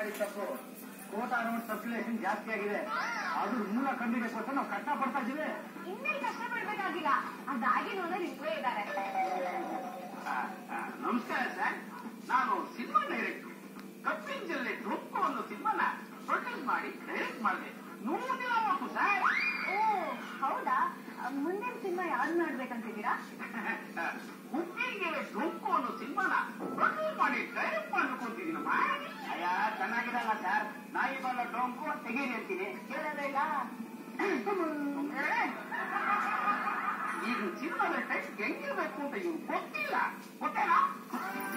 ಮಾಡಿದ ತಪ್ಪು ಕೋಟ note circulation ಜಾಸ್ತಿ ಆಗಿದೆ ಅದ್ರ ಮೂಲ ಕಂಡಿಡಕ್ಕೋಸ್ಕರ ನಾವು ಕಷ್ಟ ಪಡ್ತಾ ಇದೀವಿ ಇನ್ನೇನ್ ಕಷ್ಟಪಡ್ಬೇಕಾಗಿಲ್ಲ ಅದಾಗಿ ನೋಡೋರು ಇಲ್ಲೇ ಇದ್ದಾರೆ ನಮಸ್ಕಾರ ಸರ್ ನಾನು ಸಿನಿಮಾ ಡೈರೆಕ್ಟರ್ ಕಪ್ಪಿನ ಜಿಲ್ಲೆ ಡ್ರೊಪ್ಪು ಒಂದು ಸಿನಿಮಾನ ಪ್ರೊಡ್ಯೂಸ್ ಮಾಡಿ ಡೈರೆಕ್ಟ್ ಮಾಡಿದೆ ನೂರು ದಿನ ಹೋಯ್ತು ಸರ್ ಓ ಹೌದಾ ಮುಂದಿನ ಸಿನಿಮಾ ಯಾವ್ದು ಮಾಡ್ಬೇಕಂತಿದ್ದೀರಾ ಹುಬ್ಬಿಗೆ ಡ್ರೊಪ್ಪು ಒಂದು ಸಿನಿಮಾನ ಪ್ರೊಡ್ಯೂಸ್ ಮಾಡಿ ಡೈರೆಕ್ಟ್ ಮಾಡ್ಬೇಕಂತಿದ್ದೀನಮ್ಮ ಅಯ್ಯ ಚೆನ್ನಾಗಿರಲ್ಲ ಸರ್ ನಾಯಿ ಬಲ್ಲ ಡೊಂಕು ತೆಗೀರಿ ಅಂತೀನಿ ಕೇಳೋದಿಲ್ಲ ಈಗ ಸಿನಿಮಾದ ಟೆಸ್ಟ್ ಹೆಂಗಿರ್ಬೇಕು ಅಂತ ಇವ್ರು ಗೊತ್ತಿಲ್ಲ ಗೊತ್ತೇನಾ